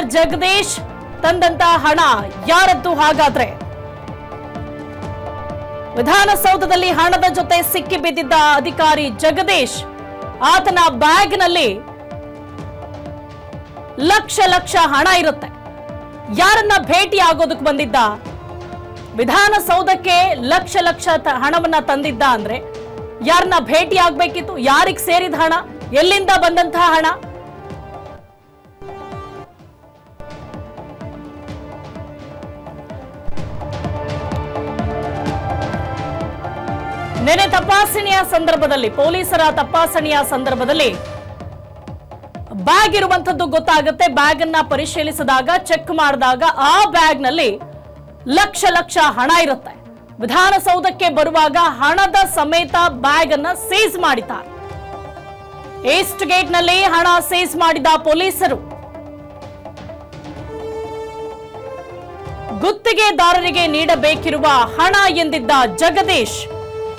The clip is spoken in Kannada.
ಆರ್ ಜಗದೀಶ್ ತಂದಂತ ಹಣ ಯಾರದ್ದು ಹಾಗಾದ್ರೆ ವಿಧಾನಸೌಧದಲ್ಲಿ ಹಣದ ಜೊತೆ ಸಿಕ್ಕಿ ಬಿದ್ದಿದ್ದ ಅಧಿಕಾರಿ ಜಗದೀಶ್ ಆತನ ಬ್ಯಾಗ್ನಲ್ಲಿ ಲಕ್ಷ ಲಕ್ಷ ಹಣ ಇರುತ್ತೆ ಯಾರನ್ನ ಭೇಟಿ ಆಗೋದಕ್ಕೆ ಬಂದಿದ್ದ ವಿಧಾನಸೌಧಕ್ಕೆ ಲಕ್ಷ ಲಕ್ಷ ತ- ಹಣವನ್ನ ತಂದಿದ್ದ ಅಂದ್ರೆ ಯಾರನ್ನ ಭೇಟಿ ಆಗ್ಬೇಕಿತ್ತು ಯಾರಿಗ್ ಸೇರಿದ ಹಣ ಎಲ್ಲಿಂದ ಬಂದಂತಹ ಹಣ ನೆನೆ ತಪಾಸಣೆಯ ಸಂದರ್ಭದಲ್ಲಿ ಪೊಲೀಸರ ತಪಾಸಣೆಯ ಸಂದರ್ಭದಲ್ಲಿ ಬ್ಯಾಗ್ ಇರುವಂತದ್ದು ಗೊತ್ತಾಗುತ್ತೆ ಬ್ಯಾಗ್ ಅನ್ನ ಪರಿಶೀಲಿಸಿದಾಗ ಚೆಕ್ ಮಾಡಿದಾಗ ಆ ಬ್ಯಾಗ್ ನಲ್ಲಿ ಲಕ್ಷ ಲಕ್ಷ ಹಣ ಇರುತ್ತೆ ವಿಧಾನಸೌಧಕ್ಕೆ ಬರುವಾಗ ಹಣದ ಸಮೇತ ಬ್ಯಾಗ್ ಅನ್ನ ಸೀಸ್ ಮಾಡಿದ್ದಾರೆ ಈಸ್ಟ್ ಗೇಟ್ ನಲ್ಲಿ ಹಣ ಸೀಸ್ ಮಾಡಿದ ಪೊಲೀಸರು ಗುತ್ತಿಗೆದಾರರಿಗೆ ನೀಡಬೇಕಿರುವ ಹಣ ಎಂದಿದ್ದ ಜಗದೀಶ್